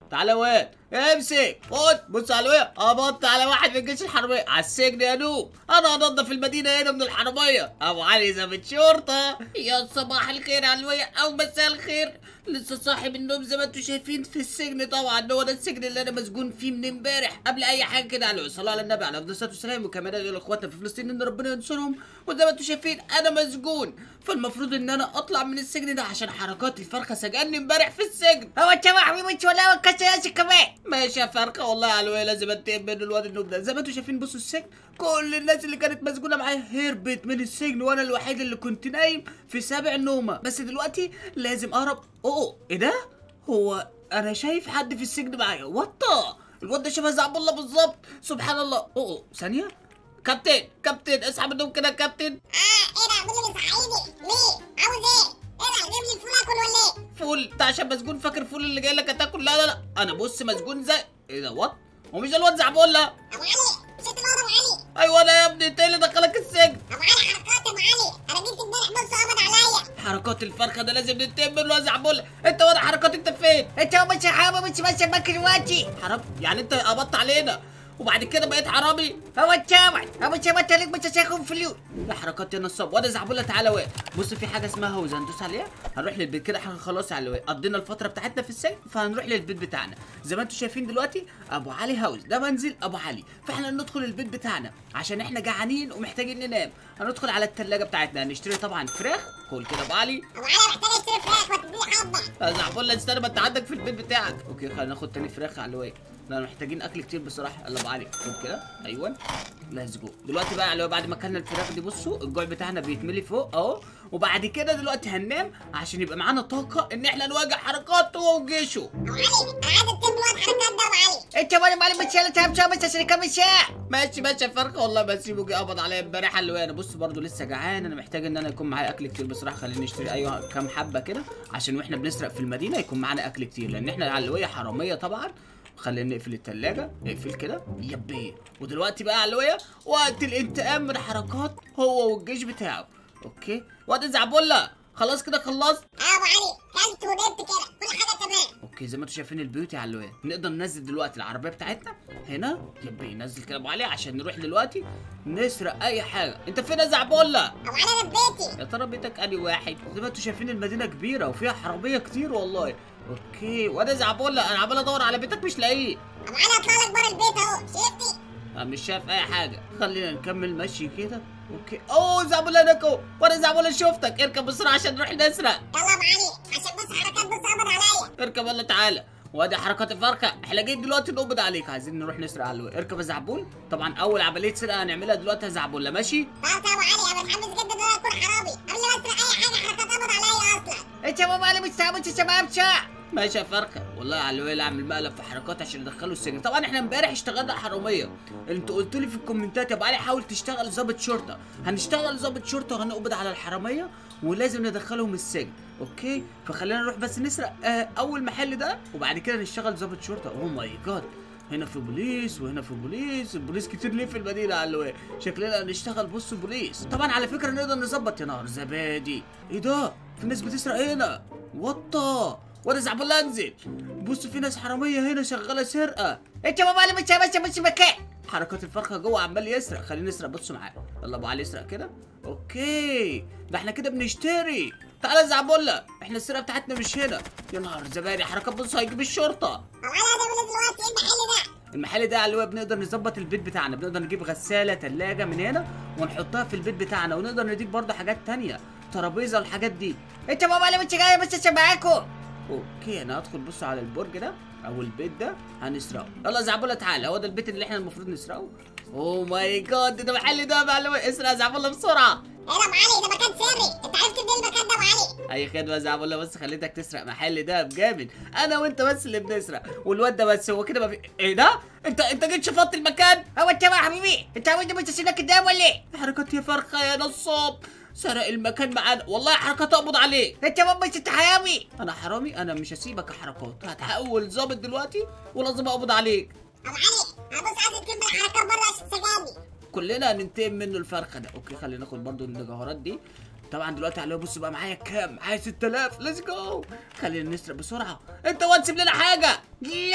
تعالى وين امسك خد بص على وين ابط على واحد من الجيش الحربيه على السجن يا نوب انا هنضف المدينه هنا من الحراميه ابو علي ضابط شرطه يا صباح الخير علوية او مساء الخير لسه صاحي من النوم زي ما انتم شايفين في السجن طبعا هو ده السجن اللي انا مسجون فيه من امبارح قبل اي حاجه كده على صلاه على النبي على افضل الصلاه والسلام وكمان لاخواتنا في فلسطين ان ربنا ينصرهم وزي ما انتم شايفين انا مسجون فالمفروض ان انا اطلع من السجن ده عشان حركات الفرخه سجني امبارح في السجن هو انت يا حبيبي انت ولا وكاسياسي كمان ماشي يا فرخه والله يا علوية لازم انتقم من الواد النوب ده زي ما انتم شايفين بصوا السجن كل الناس اللي كانت مسجونه معايا هربت من السجن وانا الوحيد اللي كنت نايم في سابع نومه بس دلوقتي لازم اهرب اوه ايه ده هو انا شايف حد في السجن معايا وطا الواد ده شبه زعب الله بالظبط سبحان الله اوه ثانيه كابتن كابتن اسحب النوم كده يا كابتن اه ايه ده مين اللي مصحيني ليه عاوز ايه ايه ده جيب لي الفول اكل ولا ايه فول انت عشان مسجون فاكر فول اللي جاي لك هتاكل لا لا لا انا بص مسجون زي ايه ده وات هو مش ده الواد زعبولة ابو علي مش انت الواد ابو علي ايوه انا يا ابني انت إيه اللي دخلك السجن ابو علي حركات يا ابو علي انا جيت امبارح بص قبض عليا حركات الفرخه ده لازم ننتقم منه يا زعبولة انت وانا حركات انت فين انت هو مش حرامي مش ماشي معاك دلوقتي حرام يعني انت قبضت علينا وبعد كده بقيت حرامي هو انت هو انت ما تليك مش هتاخد فلوس يا حركات يا نصاب وانا زعبولة تعالى واقف بص في حاجه اسمها هوزه ندوس عليها هنروح للبيت كده احنا خلاص على الواقف قضينا الفتره بتاعتنا في السجن فهنروح للبيت بتاعنا زي ما انتم شايفين دلوقتي ابو علي هاوس ده منزل ابو علي فاحنا ندخل البيت بتاعنا عشان احنا جعانين ومحتاجين ننام هندخل على الثلاجه بتاعتنا هنشتري طبعا فراخ كل كده ابو علي ابو علي محتاج اشتري فراخ وتديني حبه يا زعبولة استنى ما انت عندك في البيت بتاعك اوكي خلينا ناخد تاني فراخ على الواقف لا محتاجين اكل كتير بصراحه يلا ابو علي خد كده ايوه ليتس جو دلوقتي بقى لو بعد ما اكلنا الفراخ دي بصوا الجوع بتاعنا بيتملي فوق اهو وبعد كده دلوقتي هننام عشان يبقى معانا طاقه ان احنا نواجه حركات هو وجيشه ابو علي انا عايز اتم الواد حركات ده ابو علي انت وانا مالي مش يلا تعب شويه بس عشان كام ساعه ماشي ماشي يا فرخه والله بسيبه جه قبض عليا امبارح قال له انا بص برضه لسه جعان انا محتاج ان انا يكون معايا اكل كتير بصراحه خليني اشتري ايوه كام حبه كده عشان واحنا بنسرق في المدينه يكون معانا اكل كتير لان احنا علويه حراميه طبعا خلينا نقفل التلاجة اقفل كده يبي ودلوقتي بقى علوية وقت الانتقام من حركات هو والجيش بتاعه اوكي وقت زعبولة خلاص كده خلصت اه ابو علي كلت ونمت كده كل حاجه تمام اوكي زي ما انتم شايفين البيوت يا علوية نقدر ننزل دلوقتي العربيه بتاعتنا هنا يبقى ينزل كده ابو علي عشان نروح دلوقتي نسرق اي حاجه انت فين يا زعبولة ابو علي انا في بيتي يا ترى بيتك انهي واحد زي ما انتم شايفين المدينه كبيره وفيها حراميه كتير والله اوكي وانا زعبولة انا عمال ادور على بيتك مش لاقيه ابو علي اطلع لك بره البيت اهو شفتي أنا مش شايف اي حاجه خلينا نكمل مشي كده اوكي اوه زعبولة نكو وانا زعبولة شفتك اركب بسرعه عشان نروح نسرق يلا ابو علي عشان بس حركات بص قبض عليا اركب يلا تعالى وادي حركات الفرخه احنا جايين دلوقتي نقبض عليك عايزين نروح نسرق على الوي اركب يا زعبول طبعا اول عمليه سرقه هنعملها دلوقتي يا زعبولة ماشي فهمت يا ابو علي انا متحمس جدا ان انا اكون حرامي قبل ما اسرق اي حاجه حركات قبض عليا اصلا انت هو مالي مش تعب مش تمام ساعه ماشي يا فرخه والله على الويل اعمل مقلب في حركات عشان ندخله السجن طبعا احنا امبارح اشتغلنا حراميه انتوا قلتوا لي في الكومنتات يا ابو علي حاول تشتغل ضابط شرطه هنشتغل ضابط شرطه وهنقبض على الحراميه ولازم ندخلهم السجن اوكي فخلينا نروح بس نسرق آه اول محل ده وبعد كده نشتغل ضابط شرطه اوه ماي جاد هنا في بوليس وهنا في بوليس البوليس كتير ليه في المدينه على الوي شكلنا نشتغل بص بوليس طبعا على فكره نقدر نظبط يا نهار زبادي ايه ده في ناس بتسرق هنا وطا وانا زعبان انزل بص في ناس حراميه هنا شغاله سرقه انت هو مالي مش ماشي مش مكان حركات الفرخه جوه عمال يسرق خلينا نسرق بصوا معاه يلا ابو علي يسرق كده اوكي ده احنا كده بنشتري تعالى يا زعبولة احنا السرقه بتاعتنا مش هنا يا نهار زبادي حركات بص هيجيب الشرطه ابو علي هتعمل ايه دلوقتي ايه المحل ده المحل ده اللي هو بنقدر نظبط البيت بتاعنا بنقدر نجيب غساله ثلاجه من هنا ونحطها في البيت بتاعنا ونقدر نضيف برضه حاجات تانية ترابيزه والحاجات دي انت هو مالي مش جاي بس معاكم اوكي انا هدخل بص على البرج ده او البيت ده هنسرقه يلا يا زعبولة تعالى هو ده البيت اللي احنا المفروض نسرقه اوه ماي جاد ده محل ده معلم اسرق يا زعبولة بسرعه ايه ده ابو علي ده مكان سري انت عرفت منين المكان ده ابو علي اي خدمه يا زعبولة بس خليتك تسرق محل ده جامد انا وانت بس اللي بنسرق والواد ده بس هو كده ما في ايه ده انت انت جيت شفطت المكان هو انت بقى يا حبيبي انت عاوز مش تسيبك قدام ولا ايه حركات يا فرخه يا نصاب سرق المكان معانا والله حركات اقبض عليه انت هو مش انت حيامي انا حرامي انا مش هسيبك يا حركات هتحول ظابط دلوقتي ولازم اقبض عليك ابو علي انا بص عايز اتكلم بالحركات بره عشان سجاني كلنا هننتقم منه الفرخه ده اوكي خلينا ناخد برضو الجوهرات دي طبعا دلوقتي عليه بص بقى معايا كام معايا 6000 ليتس جو خلينا نسرق بسرعه انت واد سيب لنا حاجه لا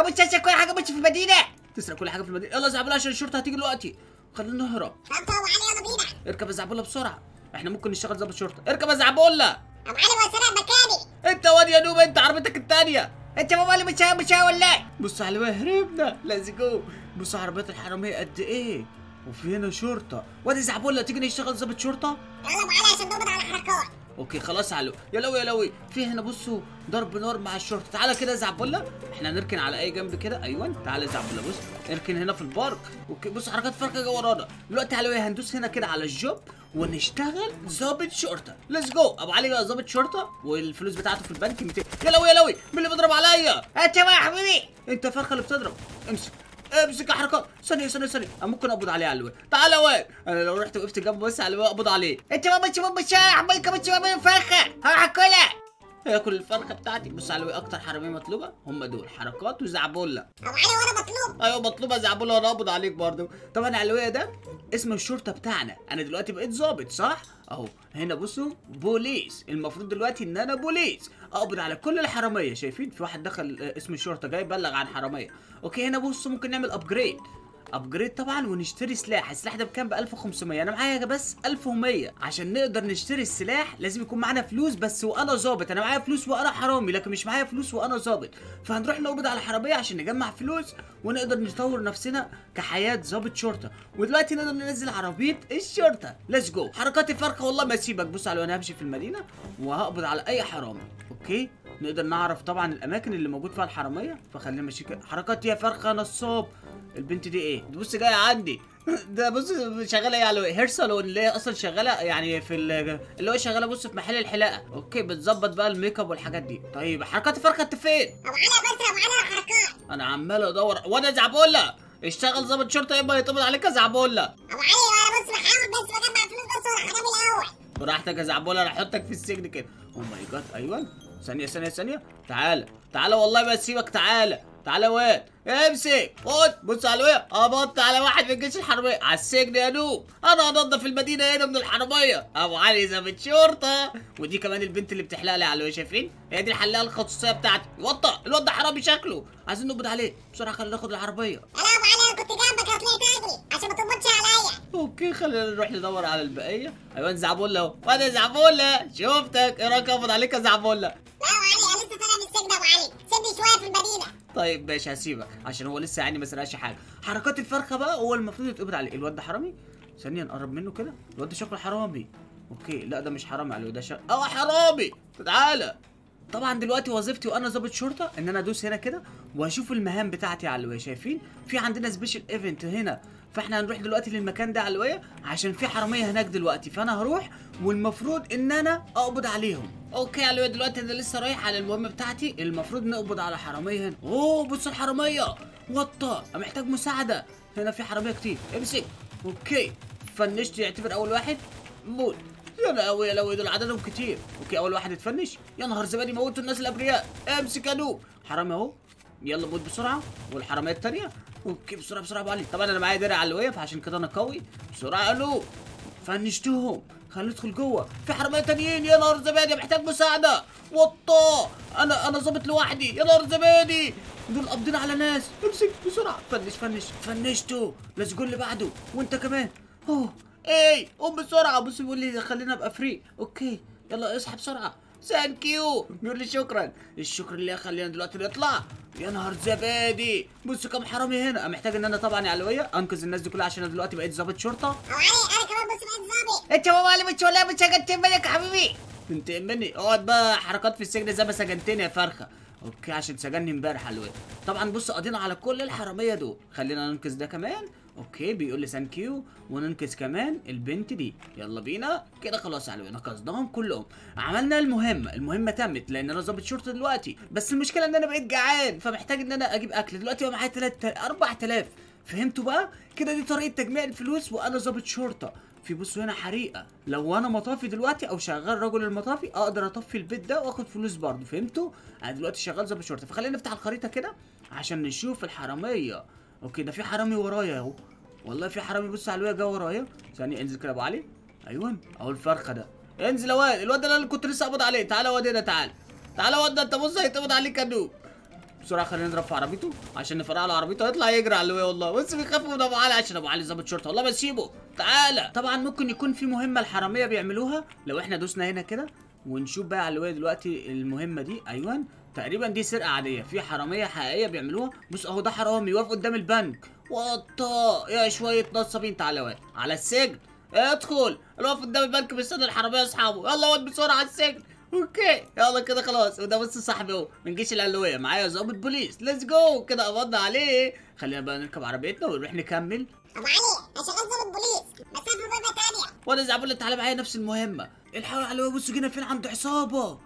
بس اسرق كل حاجه بس في المدينه تسرق كل حاجه في المدينه يلا يا زعبله عشان الشرطه هتيجي دلوقتي خلينا نهرب طب ابو علي يلا بينا اركب يا زعبله بسرعه احنا ممكن نشتغل ضابط شرطه اركب يا زعبله ابو علي هو سرق مكاني انت واد يا نوب انت عربيتك التانيه انت بابا اللي بتساوي بتساوي ولا إيه؟ بص على الواد هربنا ليتس جو بص عربيات الحراميه قد ايه وفي هنا شرطه وادي زعبله تيجي نشتغل ضابط شرطه يلا ابو علي عشان نقبض على الحركات اوكي خلاص علو يا لوي يا لوي في هنا بصوا ضرب نار مع الشرطه تعالى كده يا زعبله احنا هنركن على اي جنب كده ايوه تعالى يا زعبله بص اركن هنا في البارك اوكي بص حركات فرقه جوه ورانا دلوقتي على لوي هندوس هنا كده على الجوب ونشتغل ضابط شرطه ليتس جو ابو علي بقى ضابط شرطه والفلوس بتاعته في البنك 200 يا لوي يا لوي مين اللي بيضرب عليا انت بقى يا حبيبي انت فرخه اللي بتضرب امسك امسك يا حركات ثانيه ثانيه ثانيه انا ممكن اقبض عليه على الواد تعالى يا واد انا لو رحت وقفت جنبه بس على الواد اقبض عليه انت بابا بس بابا بتساوي حبيبك بس بابا فرخه هروح اكلها هياكل الفرخه بتاعتي بص على الواد اكتر حراميه مطلوبه هم دول حركات وزعبله ابو علي وانا مطلوب ايوه مطلوبه زعبله وانا اقبض عليك برضه طبعا علوية ده اسم الشرطه بتاعنا انا دلوقتي بقيت ظابط صح اهو هنا بصوا بوليس المفروض دلوقتي ان انا بوليس اقبض على كل الحراميه شايفين في واحد دخل آه، اسم الشرطه جاي يبلغ عن حراميه اوكي هنا بصوا ممكن نعمل ابجريد ابجريد طبعا ونشتري سلاح السلاح ده بكام ب 1500 انا معايا بس 1100 عشان نقدر نشتري السلاح لازم يكون معانا فلوس بس وانا ظابط انا معايا فلوس وانا حرامي لكن مش معايا فلوس وانا ظابط فهنروح نقبض على حراميه عشان نجمع فلوس ونقدر نطور نفسنا كحياه ظابط شرطه ودلوقتي نقدر ننزل عربيه الشرطه ليتس جو حركات الفرخه والله ما اسيبك بص على وانا همشي في المدينه وهقبض على اي حرامي اوكي نقدر نعرف طبعا الاماكن اللي موجود فيها الحراميه فخلينا ماشي كده حركات يا فرخه نصاب البنت دي ايه دي بص جايه عندي ده بص شغاله ايه على هير صالون اللي هي اصلا شغاله يعني في ال- اللي هو شغاله بص في محل الحلاقه اوكي بتظبط بقى الميك اب والحاجات دي طيب حركات الفرخه انت فين ابو علي بس ابو علي الحركات انا عمال ادور وانا زعبوله اشتغل ضابط شرطه يبقى يطبل عليك يا زعبوله ابو علي وانا بص بحاول بس بجمع فلوس بس وانا حرامي الاول براحتك يا زعبوله انا احطك في السجن كده او ماي جاد ايوه ثانيه ثانيه ثانيه تعالى تعالى والله ما اسيبك تعالى تعالى واد امسك خد بص على الواد ابط على واحد من الجيش الحربيه على السجن يا نوب انا هنضف المدينه هنا من الحراميه ابو علي ضابط شرطه ودي كمان البنت اللي بتحلق لي على الواد شايفين هي دي الحلاقه الخصوصيه بتاعتي وطى الواد ده حرامي شكله عايزين نقبض عليه بسرعه خلينا ناخد العربيه لا ابو علي انا كنت جنبك هتلاقي تاجري عشان ما تقبضش عليا اوكي خلينا نروح ندور على البقيه ايوه زعبوله اهو وانا زعبوله شفتك ايه رايك اقبض عليك يا زعبوله لا ابو علي انا لسه طالع من السجن ابو علي سيبني شويه في المدينه طيب ماشي هسيبك عشان هو لسه يعني ما سرقش حاجه حركات الفرخه بقى هو المفروض يتقبض عليه الواد ده حرامي ثانيه نقرب منه كده الواد ده شكله حرامي اوكي لا ده مش حرامي على ده شك... اه حرامي تعالى طبعا دلوقتي وظيفتي وانا ضابط شرطه ان انا ادوس هنا كده واشوف المهام بتاعتي على الوية شايفين في عندنا سبيشال ايفنت هنا فاحنا هنروح دلوقتي للمكان ده على الوية عشان في حراميه هناك دلوقتي فانا هروح والمفروض ان انا اقبض عليهم اوكي على الوية دلوقتي انا لسه رايح على المهمه بتاعتي المفروض نقبض على حراميه هنا اوه بص الحراميه وطى أنا محتاج مساعده هنا في حراميه كتير امسك اوكي فنشت يعتبر اول واحد موت يا لهوي يا لهوي دول عددهم كتير اوكي اول واحد اتفنش يا نهار زبادي موتوا الناس الابرياء امسك يا نوب حرامي اهو يلا موت بسرعه والحراميه التانيه اوكي بسرعه بسرعه يا ابو علي طبعا انا معايا درع على الوقف فعشان كده انا قوي بسرعه يا نوب فنشتهم خلينا ندخل جوه في حراميه تانيين يا نهار زبادي محتاج مساعده وطا انا انا ظابط لوحدي يا نهار زبادي دول قابضين على ناس امسك بسرعه فنش فنش فنشته ليتس جو اللي بعده وانت كمان اوه ايه قوم بسرعه بص بيقول لي خلينا ابقى فري اوكي يلا اصحى بسرعه ثانك يو بيقول لي شكرا الشكر اللي خلينا دلوقتي نطلع يا نهار زبادي بصوا كم حرامي هنا محتاج ان انا طبعا يا علويه انقذ الناس دي كلها عشان انا دلوقتي بقيت ضابط شرطه ابو علي انا كمان بص بقيت ظابط انت بابا اللي بتسوي لا بتسجل منك يا حبيبي انت مني اقعد بقى حركات في السجن زي ما سجنتني يا فرخه اوكي عشان سجنني امبارح على الواد طبعا بص قضينا على كل الحراميه دول خلينا ننقذ ده كمان اوكي بيقول لي ثانك يو وننقذ كمان البنت دي يلا بينا كده خلاص على نقذناهم كلهم عملنا المهمه المهمه تمت لان انا ضابط شرطه دلوقتي بس المشكله ان انا بقيت جعان فمحتاج ان انا اجيب اكل دلوقتي بقى معايا 3 4000 فهمتوا بقى كده دي طريقه تجميع الفلوس وانا ضابط شرطه في بصوا هنا حريقه لو انا مطافي دلوقتي او شغال رجل المطافي اقدر اطفي البيت ده واخد فلوس برضه فهمتوا انا دلوقتي شغال ضابط شرطه فخلينا نفتح الخريطه كده عشان نشوف الحراميه اوكي ده في حرامي ورايا اهو والله في حرامي بص على الواد جه ورايا ثانيه انزل كده يا ابو علي ايوه اهو الفرخه ده انزل يا واد الواد ده اللي أنا كنت لسه قابض عليه تعالى يا واد هنا تعالى تعالى يا واد ده انت بص هيتقبض عليك يا نوب بسرعه خلينا نضرب في عربيته عشان نفرقع له عربيته يطلع يجري على اللي والله بس بيخافوا من ابو علي عشان ابو علي ظابط شرطه والله ما تسيبه تعالى طبعا ممكن يكون في مهمه الحراميه بيعملوها لو احنا دوسنا هنا كده ونشوف بقى على اللي دلوقتي المهمه دي ايوه تقريبا دي سرقه عاديه في حراميه حقيقيه بيعملوها بص اهو ده حرامي واقف قدام البنك وطا يا شويه نصابين تعالى واد على السجن ادخل الوقف قدام البنك بيستنى الحراميه اصحابه يلا واد بسرعه على السجن اوكي يلا كده خلاص وده بس صاحبي اهو من جيش العلويه معايا ضابط بوليس ليتس جو كده قبضنا عليه خلينا بقى نركب عربيتنا ونروح نكمل ابو علي انا شغال ضابط بوليس بس انا في مهمه تانية وانا زعبول تعالى معايا نفس المهمه الحقوا يا علويه بصوا جينا فين عند عصابه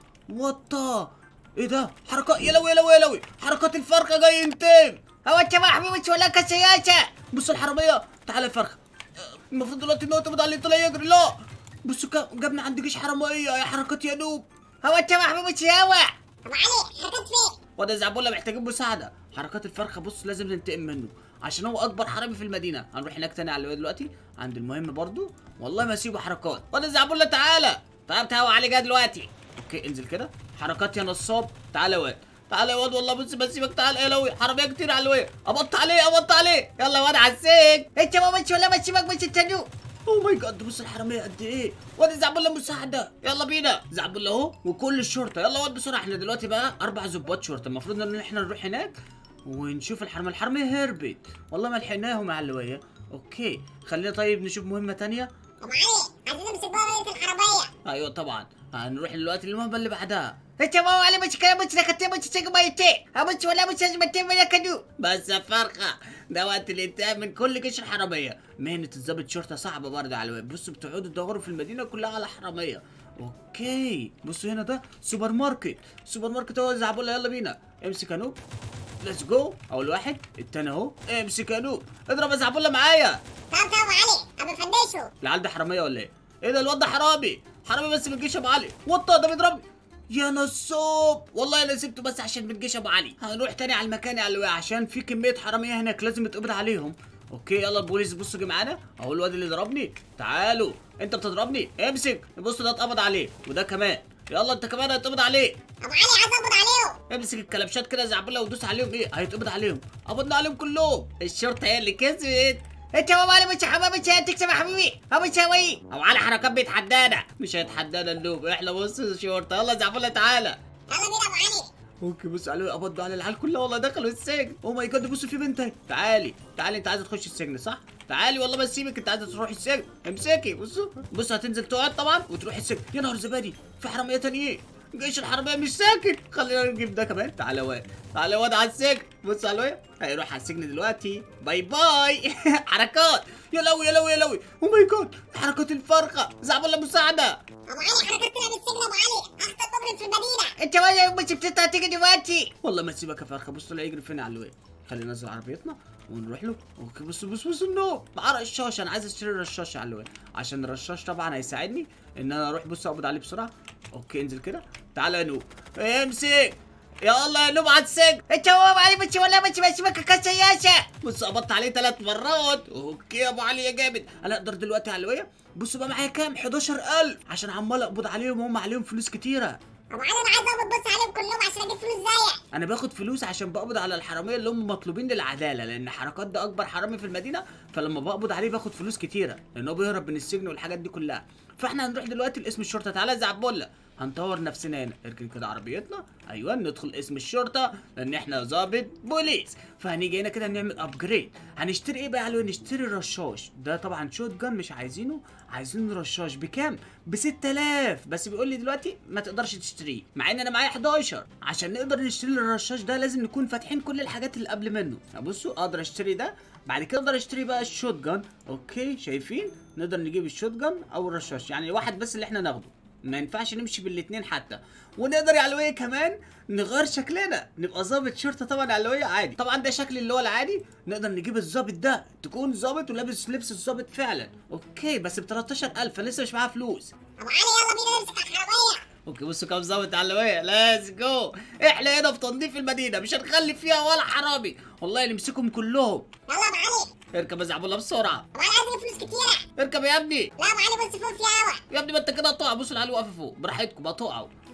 وطا ايه ده حركات يا لوي يا لوي يا لوي حركات الفرخه جاي ينتم هو انت ما حبيبي ولا كسياسة بص الحراميه تعالى يا فرخه المفروض دلوقتي ان هو تبعد عليه طلع يجري لا بصوا كا- جابنا عند جيش حراميه يا حركات يا نوب هو انت ما حبيبي ياوة ابو علي حركات فين وده زعبولة محتاجين مساعدة حركات الفرخة بص لازم ننتقم منه عشان هو أكبر حرامي في المدينة هنروح هناك تاني على الواد دلوقتي عند المهم برضو والله ما اسيبه حركات وده زعبولة تعالى تعالى تعالى علي جاي دلوقتي اوكي انزل كده حركات يا نصاب تعالى يا واد تعالى يا واد والله بص بسيبك تعالى يا لوي حرامية كتير على الواد ابط عليه ابط عليه يلا يا واد على السجن انت ما بنتش ولا ما تسيبك بس التنو اوه ماي جاد بص الحراميه قد ايه وادي زعبله مساعده يلا بينا زعبله اهو وكل الشرطه يلا واد بسرعه احنا دلوقتي بقى اربع ضباط شرطه المفروض ان احنا نروح هناك ونشوف الحراميه الحراميه هربت والله ما لحقناهم يا علويه اوكي خلينا طيب نشوف مهمه تانية ابو علي عايزين نمسك بقى رئيس الحراميه ايوه طبعا هنروح دلوقتي للمهمه اللي بعدها انت ما هو علي مش كلام بس لكتي بس تسيق ما يتي بس ولا بس لازم تتم ولا كدو بس يا فرخه ده وقت الانتهاء من كل جيش الحراميه مهنه الضابط شرطه صعبه برضه على الواد بصوا بتقعدوا تدوروا في المدينه كلها على حراميه اوكي بصوا هنا ده سوبر ماركت سوبر ماركت اهو زعبوله يلا بينا امسك يا نوب ليتس جو اول واحد التاني اهو امسك يا نوب اضرب يا زعبوله معايا طب طب ابو علي ابو فندشه العيال ده حراميه ولا ايه؟ ايه ده الواد ده حرامي حرامي بس من جيش ابو علي وطه ده بيضربني يا نصاب والله انا سبته بس عشان من جيش ابو علي هنروح تاني على المكان يا علوي عشان في كميه حراميه هناك لازم يتقبض عليهم اوكي يلا البوليس بصوا جه معانا اهو الواد اللي ضربني تعالوا انت بتضربني امسك بص ده اتقبض عليه وده كمان يلا انت كمان هيتقبض عليك ابو علي عايز اقبض عليهم امسك الكلبشات كده زعبله ودوس عليهم ايه هيتقبض عليهم قبضنا عليهم كلهم الشرطه هي اللي كسبت انت ما علي مش حبيبي تكسب يا حبيبي ابو تسوي او على حركات بيتحدانا مش هيتحدانا النوب احنا بص الشرطه يلا زعبله تعالى يلا بينا ابو علي اوكي بص عليه قبضوا على العيال كلها والله دخلوا السجن او ماي جاد بصوا في بنت اهي تعالي تعالي انت عايزه تخش السجن صح تعالي والله ما سيبك انت عايزه تروحي السجن امسكي بصوا بص هتنزل تقعد طبعا وتروحي السجن يا نهار زبادي في حراميه تانيين جيش الحراميه مش ساكت خلينا نجيب ده كمان تعالى واد تعالى واد على السجن بص على الواد هيروح على السجن دلوقتي باي باي حركات يا لوي يا لوي يا لوي او ماي جاد حركات الفرخه زعبله مساعده ابو علي حركات طلع من السجن ابو علي اخطر مجرم في المدينه انت ما مش بتطلع تيجي دلوقتي والله ما تسيبك يا فرخه بص طلع يجري فين على الواد خلينا ننزل عربيتنا ونروح له اوكي بص بص بص النوب معاه رشاش انا عايز اشتري رشاش على الواد عشان الرشاش طبعا هيساعدني ان انا اروح بص اقبض عليه بسرعه اوكي انزل كده تعالى يا نوب امسك يلا يا نوب على السجن انت ما علي مش ولا مش بسيبك كسياسة بص قبضت عليه ثلاث مرات اوكي يا ابو علي يا جامد انا اقدر دلوقتي على الواد بص بقى معايا كام 11000 عشان عمال اقبض عليهم وهم عليهم فلوس كتيره ابو علي انا عايز اقبض بص عليهم كلهم عشان اجيب فلوس زيك انا باخد فلوس عشان بقبض على الحراميه اللي هم مطلوبين للعداله لان حركات ده اكبر حرامي في المدينه فلما بقبض عليه باخد فلوس كتيره لان هو بيهرب من السجن والحاجات دي كلها فاحنا هنروح دلوقتي لاسم الشرطه تعالى يا زعبوله هنطور نفسنا هنا اركن كده عربيتنا ايوه ندخل اسم الشرطه لان احنا ظابط بوليس فهنيجي هنا كده نعمل ابجريد هنشتري ايه بقى يا علوي نشتري رشاش ده طبعا شوت جان مش عايزينه عايزين رشاش بكام ب 6000 بس بيقول لي دلوقتي ما تقدرش تشتريه مع ان انا معايا 11 عشان نقدر نشتري الرشاش ده لازم نكون فاتحين كل الحاجات اللي قبل منه بصوا اقدر اشتري ده بعد كده اقدر اشتري بقى الشوت جان اوكي شايفين نقدر نجيب الشوت جان او الرشاش يعني واحد بس اللي احنا ناخده ما ينفعش نمشي بالاثنين حتى ونقدر يا علوية كمان نغير شكلنا نبقى ظابط شرطه طبعا علوية عادي طبعا ده شكل اللي هو العادي نقدر نجيب الظابط ده تكون ظابط ولابس لبس الظابط فعلا اوكي بس ب 13000 لسه مش معاها فلوس ابو علي يلا بينا نمسك الحراميه اوكي بصوا كام ظابط علوية ليتس جو احنا هنا في تنظيف المدينه مش هنخلي فيها ولا حرامي والله نمسكهم كلهم يلا ابو علي اركب يا زعبولة بسرعه ابو علي عايز اجيب فلوس كتيره اركب يا ابني لا ابو علي بص فوق في هوا يا ابني ما انت كده هتقع بصوا العيال واقفه فوق براحتكم هتقعوا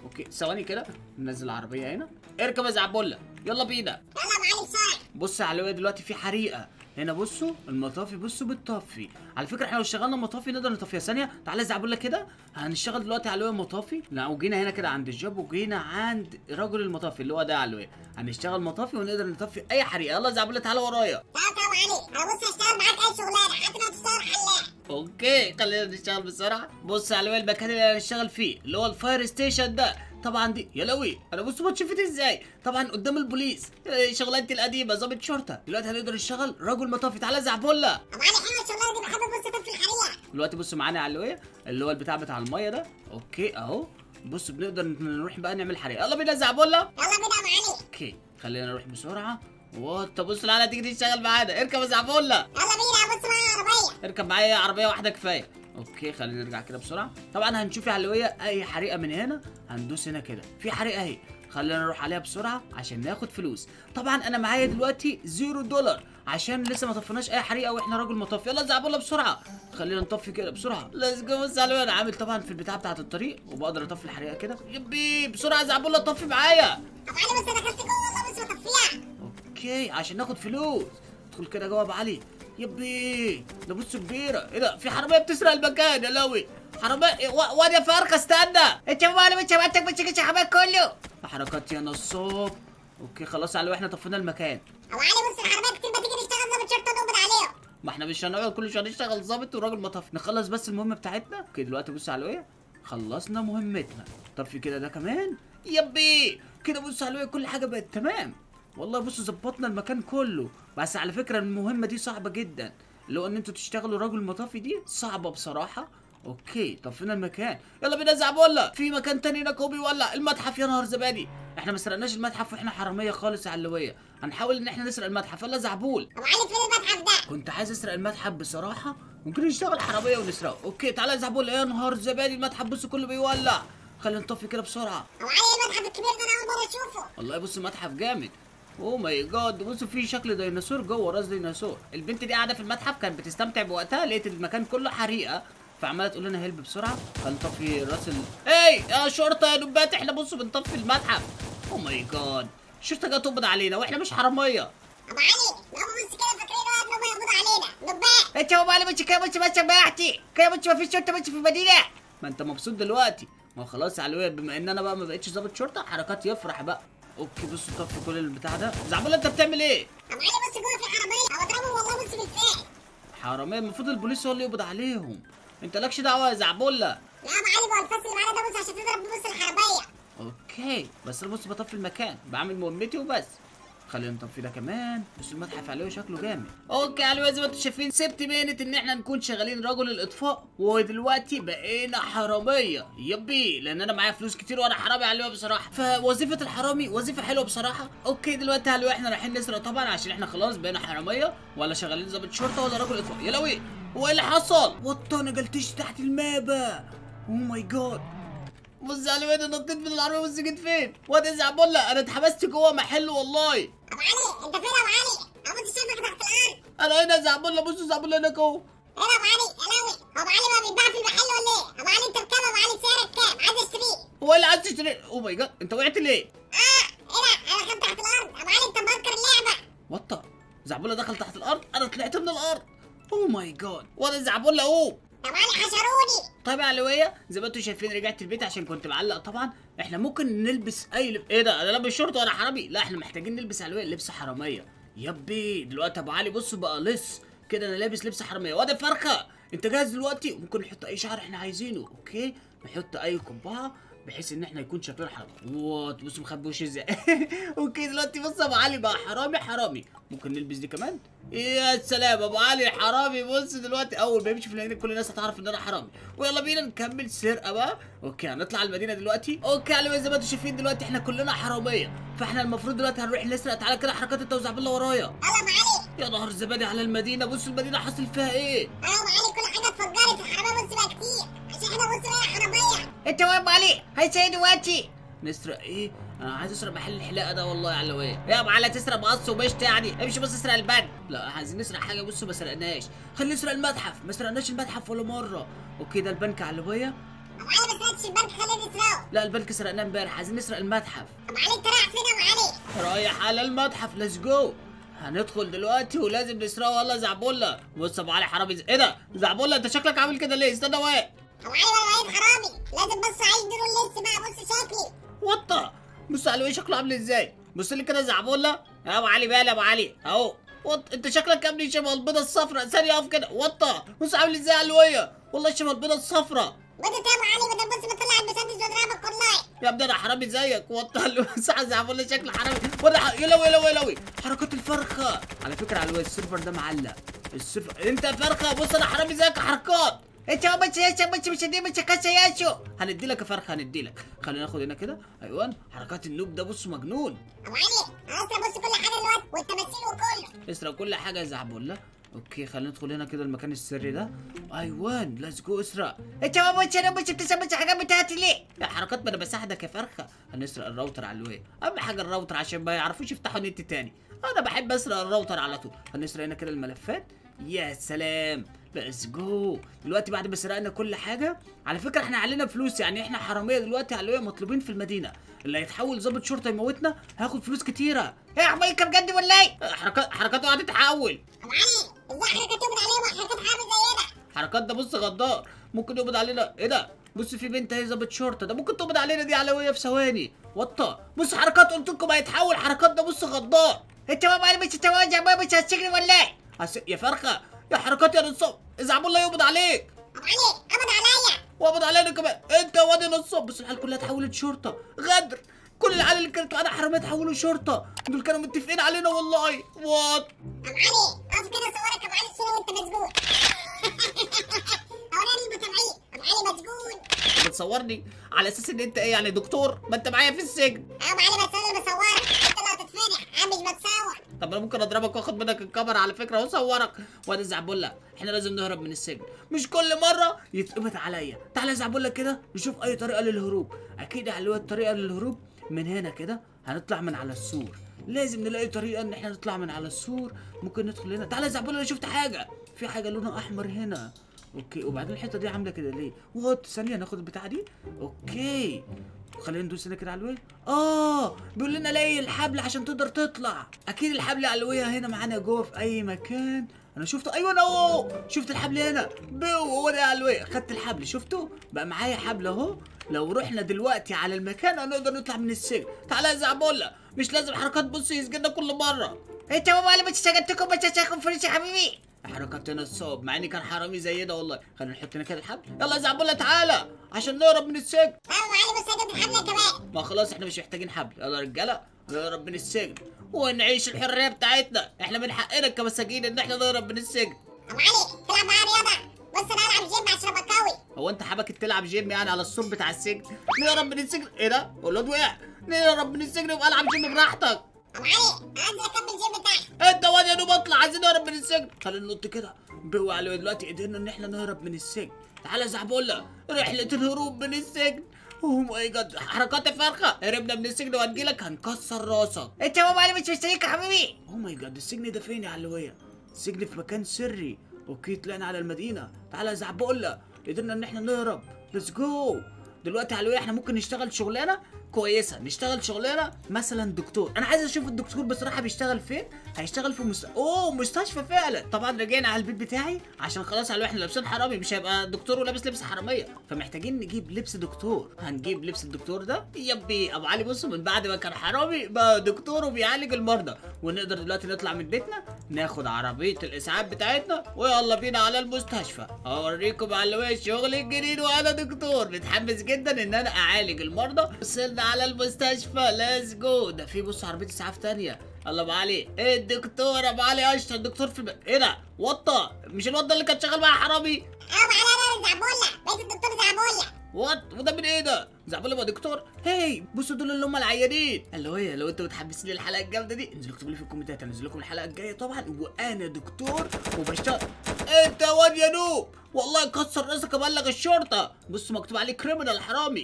اوكي ثواني كده ننزل العربيه هنا اركب يا زعبله يلا بينا يلا يا ابو علي بسرعه بص يا علوية دلوقتي في حريقه هنا بصوا المطافي بصوا بتطفي على فكره احنا لو اشتغلنا مطافي نقدر نطفيها ثانيه تعالى يا زعبله كده هنشتغل دلوقتي علوية مطافي لا وجينا هنا كده عند الجوب وجينا عند رجل المطافي اللي هو ده يا علوية هنشتغل مطافي ونقدر نطفي اي حريقه يلا يا زعبله تعالى ورايا تعال تعال يا ابو علي انا بص هشتغل معاك اي شغلانه حتى لو تشتغل حلاق اوكي خلينا نشتغل بسرعه بص يا علوية المكان اللي هنشتغل فيه اللي هو الفاير ستيشن ده طبعا دي يا لوي انا بص ما شفت ازاي طبعا قدام البوليس إيه، شغلانتي القديمه ضابط شرطه دلوقتي هنقدر نشتغل رجل مطافي تعالى يا زعبله ابو علي حلوه الشغلانه دي بحب ابص في الحريقه دلوقتي بصوا معانا على اللوية اللي هو البتاع بتاع الميه ده اوكي اهو بص بنقدر نروح بقى نعمل حريقه يلا بينا يا زعبله يلا بينا يا ابو علي اوكي خلينا نروح بسرعه وات بص العيال تيجي تشتغل معانا اركب يا زعبله يلا بينا بص معايا عربيه اركب معايا عربيه واحده كفايه اوكي خلينا نرجع كده بسرعه طبعا هنشوف يا علويه اي حريقه من هنا هندوس هنا كده في حريقه اهي خلينا نروح عليها بسرعه عشان ناخد فلوس طبعا انا معايا دلوقتي زيرو دولار عشان لسه ما طفيناش اي حريقه واحنا راجل مطفي يلا زعبله بسرعه خلينا نطفي كده بسرعه ليتس جو بص علويه انا عامل طبعا في البتاع بتاعه الطريق وبقدر اطفي الحريقه كده يبي بسرعه يا زعبله طفي معايا ابو علي بس انا دخلت جوه والله بص بطفيها اوكي عشان ناخد فلوس ادخل كده جوه يا ابو علي يبي ده بص كبيره ايه ده في حراميه بتسرق المكان يا لوي حراميه و- واد يا فرخه استنى انت يا ابو علي انت بعتك بتشيك الشعبان كله حركات يا نصاب اوكي خلاص يا علوي احنا طفينا المكان ابو علي بص الحراميه كتير بتيجي تشتغل ضابط شرطه نقبض عليهم ما احنا مش هنقعد كل شويه نشتغل ظابط وراجل مطفي نخلص بس المهمه بتاعتنا اوكي دلوقتي بص يا علوي خلصنا مهمتنا طفي كده ده كمان يبي كده بص يا علوي كل حاجه بقت تمام والله بصوا ظبطنا المكان كله بس على فكره المهمه دي صعبه جدا لو ان انتوا تشتغلوا راجل مطافي دي صعبه بصراحه اوكي طفينا المكان يلا بينا زعبولة في مكان تاني هناك هو بيولع المتحف يا نهار زبادي احنا ما سرقناش المتحف واحنا حراميه خالص يا علويه هنحاول ان احنا نسرق المتحف يلا زعبول ابو علي فين المتحف ده كنت عايز اسرق المتحف بصراحه ممكن نشتغل حراميه ونسرقه اوكي تعالى يا زعبول يا نهار زبادي المتحف بص كله بيولع خلينا نطفي كده بسرعه ابو علي إيه المتحف الكبير ده انا اول مره اشوفه والله بص المتحف جامد اوه ماي جاد بص في شكل ديناصور جوه راس ديناصور البنت دي قاعده في المتحف كانت بتستمتع بوقتها لقيت المكان كله حريقه فعماله تقول لنا هلب بسرعه خلينا نطفي راس ال اي يا شرطه يا نبات احنا بصوا بنطفي المتحف اوه ماي جاد الشرطه جت تقبض علينا واحنا مش حراميه ابو علي بابا بص كده فاكرين وقت ما يقبضوا علينا دبان انت يا ابو علي انت كده بص ما سمعتي كده بص ما فيش شرطه بص في المدينه ما انت مبسوط دلوقتي ما هو خلاص يا علوية بما ان انا بقى ما بقتش ضابط شرطه حركات يفرح بقى اوكي بص طفي كل البتاع ده زعبول انت بتعمل ايه ابو علي بص جوه في حراميه او اضربهم والله بص بالفعل حراميه المفروض البوليس هو اللي يقبض عليهم انت لكش دعوه يا زعبولة لا ابو علي بقى الفصل اللي معانا ده بص عشان تضرب بص الحراميه اوكي بس انا بص بطفي المكان بعمل مهمتي وبس خلينا نطفي ده كمان بس المتحف عليه شكله جامد اوكي يا علوية زي ما انتم شايفين سبت مهنة ان احنا نكون شغالين رجل الاطفاء ودلوقتي بقينا حرامية يبي لان انا معايا فلوس كتير وانا حرامي يا علوية بصراحة فوظيفة الحرامي وظيفة حلوة بصراحة اوكي دلوقتي يا علوية احنا رايحين نسرق طبعا عشان احنا خلاص بقينا حرامية ولا شغالين ضابط شرطة ولا رجل اطفاء يا لوي هو ايه اللي حصل؟ وات انا جلتش تحت المابة او ماي جاد بص على وين نطيت من العربيه بص جيت فين واد زعبله انا اتحبست جوه محل والله ابو علي انت فين يا ابو علي ابو انت شايفك تحت الارض انا هنا زعبله بصوا زعبله هناك اهو هنا ابو علي يا لوي هو ابو علي ما بيتباع في المحل ولا ايه ابو علي انت بكام ابو علي سعرك كام عايز اشتريه هو إيه اللي عايز تشتري او ماي جاد انت وقعت ليه اه هنا انا دخلت تحت الارض ابو علي انت مبكر اللعبه وات زعبله دخل تحت الارض انا طلعت من الارض او ماي جاد واد زعبله اهو ابو علي حشروني طيب يا علوية زي ما انتم شايفين رجعت البيت عشان كنت معلق طبعا احنا ممكن نلبس اي لب... ايه ده انا لابس شورت وانا حرامي لا احنا محتاجين نلبس علوية لبس حرامية يبي دلوقتي ابو علي بصوا بقى لص كده انا لابس لبس حرامية واد فرخة انت جاهز دلوقتي ممكن نحط اي شعر احنا عايزينه اوكي نحط اي قبعة بحيث ان احنا يكون شكلنا حرامي وات بصوا مخبي وشي ازاي اوكي دلوقتي بص ابو علي بقى حرامي حرامي ممكن نلبس دي كمان يا سلام ابو علي حرامي بص دلوقتي اول ما يمشي في المدينه كل الناس هتعرف ان انا حرامي ويلا بينا نكمل سرقه بقى اوكي هنطلع المدينه دلوقتي اوكي على زي ما انتم شايفين دلوقتي احنا كلنا حراميه فاحنا المفروض دلوقتي هنروح نسرق تعالى كده حركات التوزيع بالله ورايا يلا ابو علي يا نهار الزبادي على المدينه بص المدينه حاصل فيها ايه اه ابو علي كل حاجه اتفجرت الحراميه بص بقى كتير عشان احنا بص بقى حراميه انت يا ابو علي هيسيد دلوقتي نسرق ايه انا عايز اسرق محل الحلاقه ده والله يا علوية يا ابو علي تسرق مقص وبشت يعني امشي بص اسرق البنك لا عايزين نسرق حاجه بصوا ما سرقناش خلينا نسرق المتحف ما سرقناش المتحف ولا مره اوكي ده البنك يا علوية ابو علي ما سرقتش البنك خلينا نسرقه لا البنك سرقناه امبارح عايزين نسرق المتحف ابو علي انت رايح فين يا ابو علي رايح على المتحف ليتس جو هندخل دلوقتي ولازم نسرقه والله زعبولة بص يا ابو علي حرامي ز- ايه ده زعبولة انت شكلك عامل كده ليه استنى واقف ابو علي ولا وعيد حرامي لازم بص عيد دول لسه بقى بص شكلي وطة بص على وشه شكله عامل ازاي بص لي كده زعبولة يا ابو علي بقى يا ابو علي اهو وط انت شكلك يا ابني شبه البيضه الصفراء ثانيه اقف كده وطة بص عامل ازاي على الوية والله شبه البيضه الصفراء بدت يا ابو علي بدل بص بطلع المسدس واضربك والله يا ابني انا حرامي زيك وطة صح زعبولة شكله حرامي ولا ح- يا لوي يا لوي يا لوي حركات الفرخة على فكرة على الوية السيرفر ده معلق السيرفر انت فرخة بص انا حرامي زيك حركات انت ما بس لسه بس مش دي مش كاسه ياسو هندي لك يا فرخه هندي لك خلينا ناخد هنا كده ايوه حركات النوب ده بص مجنون ابو علي اصلا بص كل حاجه دلوقتي والتماثيل وكله اسرق كل حاجه يا زعبولة اوكي خلينا ندخل هنا كده المكان السري ده ايوان ليتس جو اسرق انت ما بس انا بس بتسمع الحاجات بتاعتي ليه يا حركات ما انا بساعدك يا فرخه هنسرق الراوتر على الواي اهم حاجه الراوتر عشان ما يعرفوش يفتحوا نت تاني انا بحب اسرق الراوتر على طول هنسرق هنا كده الملفات يا سلام ليتس جو دلوقتي بعد ما سرقنا كل حاجه على فكره احنا علينا فلوس يعني احنا حراميه دلوقتي على الواي مطلوبين في المدينه اللي هيتحول ضابط شرطه يموتنا هياخد فلوس كتيره يا حمايكا بجد ولا ايه حركات حركاته هتتحول ابو علي ازاي حركات تقبض عليهم وحركات حامل زينا حركات ده بص غدار ممكن يقبض علينا ايه ده بص في بنت اهي ظابط شرطه ده ممكن تقبض علينا دي علويه في ثواني وطه بص حركات قلت لكم هيتحول حركات ده بص غدار انت ما بعرف مش تواجع ما مش هتسجن ولا ايه هس- يا فرخه يا حركات يا نصاب زعبول الله يقبض عليك ابو علي قبض عليا وقبض علينا كمان انت يا واد يا نصاب بس العيال كلها اتحولت شرطه غدر كل العيال اللي كانت معانا حراميه اتحولوا شرطه دول كانوا متفقين علينا والله وات ابو علي اقف كده صورك ابو علي الصوره وانت مسجون اوراني المتابعين ابو علي مسجون بتصورني على اساس ان انت ايه يعني دكتور ما انت معايا في السجن ابو علي بس انا اللي بصورك انت اللي هتتفنع انا مش بتصور طب انا ممكن اضربك واخد منك الكاميرا على فكره واصورك وادي زعبله احنا لازم نهرب من السجن مش كل مره يتقبض عليا تعالى يا زعبله كده نشوف اي طريقه للهروب اكيد على الطريقه للهروب من هنا كده هنطلع من على السور لازم نلاقي طريقه ان احنا نطلع من على السور ممكن ندخل هنا تعالى يا زعبله انا شفت حاجه في حاجه لونها احمر هنا اوكي وبعدين الحته دي عامله كده ليه وات ثانيه ناخد البتاعه دي اوكي خلينا ندوس هنا كده على الوية اه بيقول لنا لاقي الحبل عشان تقدر تطلع اكيد الحبل على الوية هنا معانا جوه في اي مكان انا شفته ايوه أنا اهو شفت الحبل هنا بو هو ده على الوية خدت الحبل شفته بقى معايا حبل اهو لو رحنا دلوقتي على المكان هنقدر نطلع من السجن تعالى يا زعبولة مش لازم حركات بص يسجننا كل مرة انت ما بعرف مش سجنتكم بس هتاخد فلوس يا حبيبي حركات هنا الصوب مع اني كان حرامي زي ده والله خلينا نحط هنا كده الحبل يلا يا زعبولة تعالى عشان نهرب من السجن ابو علي بص هجيب الحمله كمان ما خلاص احنا مش محتاجين حبل يلا يا رجاله نهرب من السجن ونعيش الحريه بتاعتنا احنا من حقنا كمساجين ان احنا نهرب من السجن ابو علي تلعب معايا رياضه بص انا العب جيم عشان ابقى قوي هو انت حبكت تلعب جيم يعني على السور بتاع السجن نهرب من السجن ايه ده الواد وقع نهرب من السجن وابقى العب جيم براحتك ابو علي انزل اكمل جيم بتاعي انت واد يا نوب اطلع عايزين نهرب من السجن خلينا ننط كده بوا على دلوقتي قدرنا ان احنا نهرب من السجن تعالى يا زعبولة رحلة الهروب من السجن اوه ماي جاد حركات فرخة هربنا من السجن وهنجيلك هنكسر راسك انت ما بعرف مش مستنيك يا حبيبي اوه ماي جاد السجن ده فين يا علوية؟ السجن في مكان سري اوكي طلعنا على المدينة تعالى يا زعبولة قدرنا ان احنا نهرب ليتس جو دلوقتي يا علوية احنا ممكن نشتغل شغلانة كويسة نشتغل شغلانة مثلا دكتور انا عايز اشوف الدكتور بصراحة بيشتغل فين هيشتغل في مست... اوه مستشفى فعلا طبعا رجعنا على البيت بتاعي عشان خلاص علوية احنا لابسين حرامي مش هيبقى دكتور ولابس لبس حرامية فمحتاجين نجيب لبس دكتور هنجيب لبس الدكتور ده يبي ابو علي بص من بعد ما كان حرامي بقى دكتور وبيعالج المرضى ونقدر دلوقتي نطلع من بيتنا ناخد عربية الاسعاف بتاعتنا ويلا بينا على المستشفى اوريكم على الشغل الجديد وانا دكتور متحمس جدا ان انا اعالج المرضى وصلنا على المستشفى ليتس جو ده في بص عربية اسعاف تانية الله ابو علي ايه الدكتور ابو علي اشطر دكتور في الب... ايه ده وطه مش الواد ده اللي كان شغال مع حرامي ابو علي انا زعبوله بقيت الدكتور زعبوله وات وده من ايه ده؟ زعبله بقى دكتور هي بصوا دول اللي هم العيانين اللي هو لو انتوا متحمسين للحلقه الجامده دي انزلوا اكتبوا لي في الكومنتات انزل لكم الحلقه الجايه طبعا وانا دكتور وبشتغل انت يا واد يا نوب والله كسر راسك ابلغ الشرطه بصوا مكتوب عليه كريمنال حرامي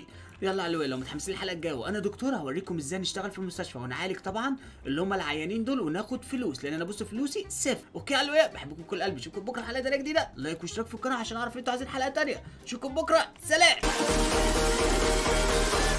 يلا يا علوية لو متحمسين الحلقه الجايه وانا دكتور هوريكم ازاي نشتغل في المستشفى ونعالج طبعا اللي هم العيانين دول وناخد فلوس لان انا بص فلوسي صفر اوكي يا علوية بحبكم كل قلبي اشوفكم بكره حلقه تانيه جديده لايك واشتراك في القناه عشان اعرف انتوا عايزين حلقه تانيه اشوفكم بكره سلام